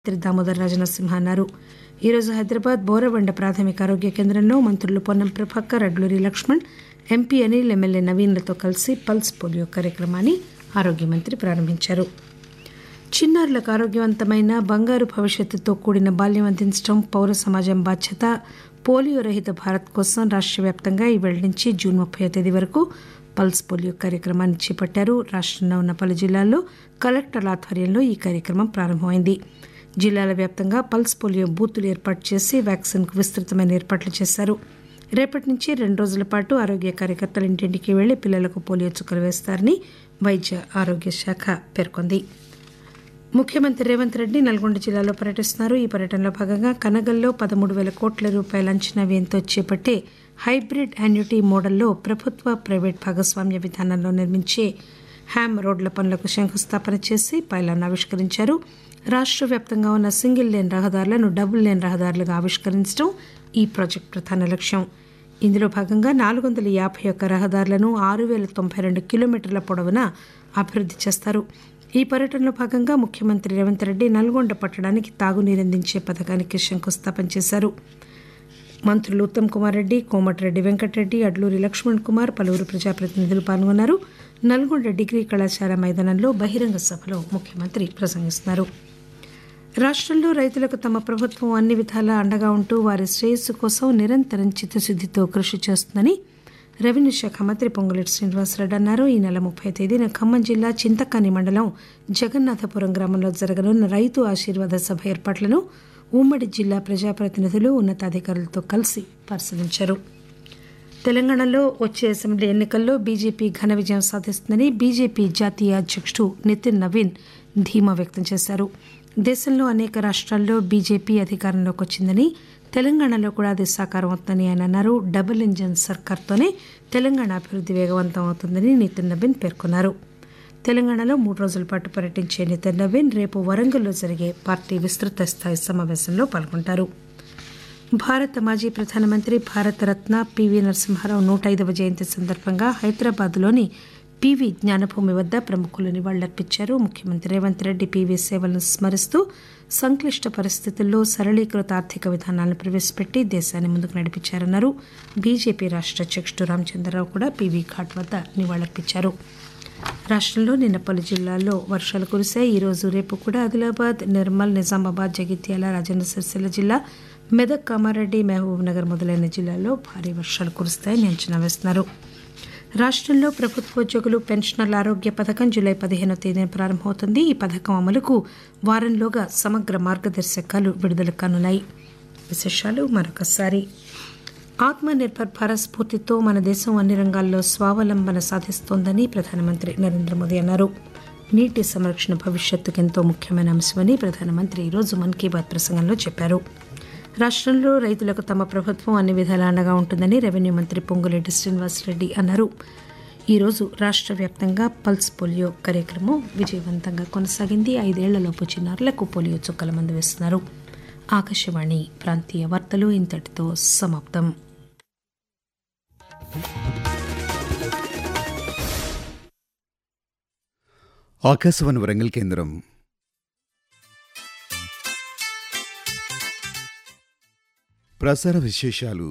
మంత్రి దామోదర్ రాజనరసింహ అన్నారు ఈరోజు హైదరాబాద్ బోరబండ ప్రాథమిక ఆరోగ్య కేంద్రంలో మంత్రులు పొన్నం ప్రభాకర్ అడ్లూరి లక్ష్మణ్ ఎంపీ అనిల్ ఎమ్మెల్యే నవీన్లతో కలిసి పల్స్ పోలియో కార్యక్రమాన్ని ఆరోగ్య మంత్రి ప్రారంభించారు చిన్నారులకు ఆరోగ్యవంతమైన బంగారు భవిష్యత్తుతో కూడిన బాల్యం అందించడం పౌర సమాజం బాధ్యత పోలియో రహిత భారత్ కోసం రాష్ట్ర వ్యాప్తంగా ఈ వేళ నుంచి జూన్ ముప్పై తేదీ వరకు పల్స్ పోలియో కార్యక్రమాన్ని చేపట్టారు రాష్ట్రంలో ఉన్న పలు జిల్లాల్లో కలెక్టర్ల ఆధ్వర్యంలో ఈ కార్యక్రమం ప్రారంభమైంది జిల్లాల వ్యాప్తంగా పల్స్ పోలియో బూతులు ఏర్పాటు చేసి వ్యాక్సిన్కు విస్తృతమైన ఏర్పాట్లు చేశారు రేపటి నుంచి రెండు రోజుల పాటు ఆరోగ్య కార్యకర్తలు ఇంటింటికి వెళ్లి పిల్లలకు పోలియో చుక్కలు వేస్తారని వైద్య ఆరోగ్య శాఖ పేర్కొంది ముఖ్యమంత్రి రేవంత్ రెడ్డి నల్గొండ జిల్లాలో పర్యటిస్తున్నారు ఈ పర్యటనలో భాగంగా కనగల్లో పదమూడు వేల కోట్ల రూపాయల అంచనా వ్యయంతో చేపట్టే హైబ్రిడ్ యాన్యుటీ మోడల్లో ప్రభుత్వ ప్రైవేట్ భాగస్వామ్య విధానంలో నిర్మించే హ్యామ్ రోడ్ల పనులకు శంకుస్థాపన చేసి పైలాన్ ఆవిష్కరించారు రాష్ట్ర వ్యాప్తంగా ఉన్న సింగిల్ లేన్ రహదారులను డబుల్ లేన్ రహదారులుగా ఆవిష్కరించడం ఈ ప్రాజెక్టు ప్రధాన లక్ష్యం ఇందులో భాగంగా నాలుగు వందల యాభై ఒక్క రహదారులను ఆరు వేల తొంభై రెండు కిలోమీటర్ల పొడవున అభివృద్ధి చేస్తారు ఈ పర్యటనలో భాగంగా ముఖ్యమంత్రి రేవంత్ రెడ్డి నల్గొండ పట్టణానికి తాగునీరందించే పథకానికి శంకుస్థాపన చేశారు మంత్రులు ఉత్తమ్ కుమార్ రెడ్డి కోమటిరెడ్డి వెంకటరెడ్డి అడ్లూరి లక్ష్మణ్ కుమార్ పలువురు ప్రజాప్రతినిధులు పాల్గొన్నారు నల్గొండ డిగ్రీ కళాశాల మైదానంలో బహిరంగ సభలో ముఖ్యమంత్రి ప్రసంగిస్తున్నారు రాష్ట్రంలో రైతులకు తమ ప్రభుత్వం అన్ని విధాలా అండగా ఉంటూ వారి శ్రేయస్సు కోసం నిరంతరం చిత్తశుద్దితో కృషి చేస్తుందని రెవెన్యూ శాఖ మంత్రి పొంగులేటి శ్రీనివాసరెడ్డి అన్నారు ఈ నెల ముప్పై తేదీన ఖమ్మం జిల్లా చింతకాని మండలం జగన్నాథపురం గ్రామంలో జరగనున్న రైతు ఆశీర్వాద సభ ఏర్పాట్లను ఉమ్మడి జిల్లా ప్రజాప్రతినిధులు ఉన్నతాధికారులతో కలిసి పరిశీలించారు తెలంగాణలో వచ్చే అసెంబ్లీ ఎన్నికల్లో బీజేపీ ఘన విజయం సాధిస్తుందని బీజేపీ జాతీయ అధ్యక్షుడు నితిన్ నవీన్ ధీమా వ్యక్తం చేశారు దేశంలో అనేక రాష్ట్రాల్లో బీజేపీ అధికారంలోకి వచ్చిందని తెలంగాణలో కూడా అది సాకారం అవుతుందని ఆయన అన్నారు డబుల్ ఇంజన్ సర్కార్తోనే తెలంగాణ అభివృద్ధి వేగవంతం అవుతుందని నితిన్ నవీన్ పేర్కొన్నారు తెలంగాణలో మూడు రోజుల పాటు పర్యటించే నితిన్ నవీన్ రేపు వరంగల్లో జరిగే పార్టీ విస్తృత స్థాయి సమావేశంలో పాల్గొంటారు భారత మాజీ ప్రధానమంత్రి భారతరత్న పివి నరసింహారావు నూట ఐదవ జయంతి సందర్భంగా హైదరాబాద్లోని పివి జ్ఞానభూమి వద్ద ప్రముఖులు నివాళులర్పించారు ముఖ్యమంత్రి రేవంత్ రెడ్డి పివి సేవలను స్మరిస్తూ సంక్లిష్ట పరిస్థితుల్లో సరళీకృత ఆర్థిక విధానాలను ప్రవేశపెట్టి దేశాన్ని ముందుకు నడిపించారన్నారు బీజేపీ రాష్ట్ర అధ్యక్షుడు రామచంద్రరావు కూడా పివి ఘాట్ వద్ద నివాళులర్పించారు రాష్ట్రంలో నిన్న పలు జిల్లాల్లో వర్షాలు కురిశాయి ఈరోజు రేపు కూడా ఆదిలాబాద్ నిర్మల్ నిజామాబాద్ జగిత్యాల రాజన్న సిరిసిల్ల జిల్లా మెదక్ కామారెడ్డి మహబూబ్ నగర్ మొదలైన జిల్లాల్లో భారీ వర్షాలు కురుస్తాయని అంచనా వేస్తున్నారు రాష్ట్రంలో ప్రభుత్వోద్యోగులు పెన్షనర్ల ఆరోగ్య పథకం జూలై పదిహేనో తేదీన ప్రారంభమవుతుంది ఈ పథకం అమలుకు వారంలోగా సమగ్ర మార్గదర్శకాలు విడుదల కానున్నాయి విశేషాలు మరొకసారి ఆత్మ నిర్భర్ భారత్ స్ఫూర్తితో మన దేశం అన్ని రంగాల్లో స్వావలంబన సాధిస్తోందని ప్రధానమంత్రి నరేంద్ర మోదీ అన్నారు నీటి సంరక్షణ భవిష్యత్తుకు ఎంతో ముఖ్యమైన అంశమని ప్రధానమంత్రి ఈరోజు మన్ కీ బాత్ ప్రసంగంలో చెప్పారు రాష్ట్రంలో రైతులకు తమ ప్రభుత్వం అన్ని విధాలా అండగా ఉంటుందని రెవెన్యూ మంత్రి పొంగులేటి శ్రీనివాసరెడ్డి అన్నారు ఈరోజు రాష్ట్ర వ్యాప్తంగా పల్స్ పోలియో కార్యక్రమం విజయవంతంగా కొనసాగింది ఐదేళ్లలోపు చిన్నారులకు పోలియో చుక్కల మందు వేస్తున్నారు ఆకాశవాణి ప్రాంతీయ వార్తలు ఇంతటితో సమాప్తం ఆకాశవాణి వరంగల్ కేంద్రం ప్రసార విశేషాలు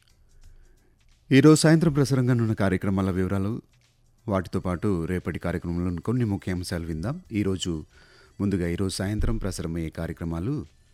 ఈరోజు సాయంత్రం ప్రసారంగా ఉన్న కార్యక్రమాల వివరాలు వాటితో పాటు రేపటి కార్యక్రమంలో కొన్ని ముఖ్య అంశాలు విందాం ఈరోజు ముందుగా ఈరోజు సాయంత్రం ప్రసారమయ్యే కార్యక్రమాలు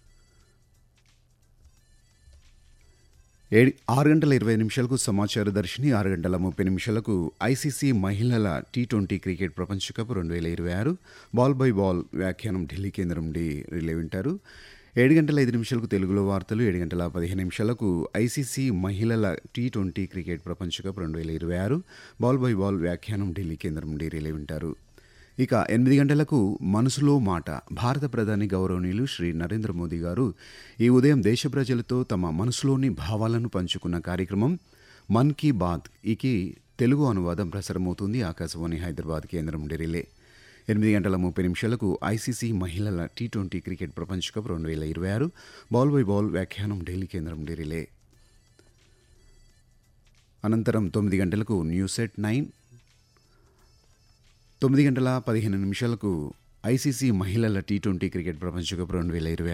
ఏడు ఆరు గంటల ఇరవై నిమిషాలకు సమాచార దర్శిని ఆరు గంటల ముప్పై నిమిషాలకు ఐసీసీ మహిళల టీ ట్వంటీ క్రికెట్ ప్రపంచ కప్ రెండు వేల ఇరవై ఆరు బాల్ బై బాల్ వ్యాఖ్యానం ఢిల్లీ కేంద్రం నుండి రిలే వింటారు ఏడు గంటల ఐదు నిమిషాలకు తెలుగులో వార్తలు ఏడు గంటల పదిహేను నిమిషాలకు ఐసీసీ మహిళల టీ ట్వంటీ క్రికెట్ ప్రపంచ కప్ రెండు వేల ఇరవై ఆరు బాల్ బై బాల్ వ్యాఖ్యానం ఢిల్లీ కేంద్రం నుండి రిలే వింటారు ఇక ఎనిమిది గంటలకు మనసులో మాట భారత ప్రధాని గౌరవనీయులు శ్రీ నరేంద్ర మోదీ గారు ఈ ఉదయం దేశ ప్రజలతో తమ మనసులోని భావాలను పంచుకున్న కార్యక్రమం మన్ కీ బాత్ ఈకి తెలుగు అనువాదం ప్రసారమవుతుంది ఆకాశవాణి హైదరాబాద్ కేంద్రం నుండి రిలే ఎనిమిది గంటల ముప్పై నిమిషాలకు ఐసీసీ మహిళల టీ ట్వంటీ క్రికెట్ ప్రపంచ కప్ రెండు వేల ఇరవై ఆరు బాల్ బై బాల్ వ్యాఖ్యానం ఢిల్లీ కేంద్రం నుండి రిలే అనంతరం తొమ్మిది గంటలకు న్యూస్ ఎట్ నైన్ తొమ్మిది గంటల పదిహేను నిమిషాలకు ఐసీసీ మహిళల టీ ట్వంటీ క్రికెట్ ప్రపంచ కప్ రెండు వేల ఇరవై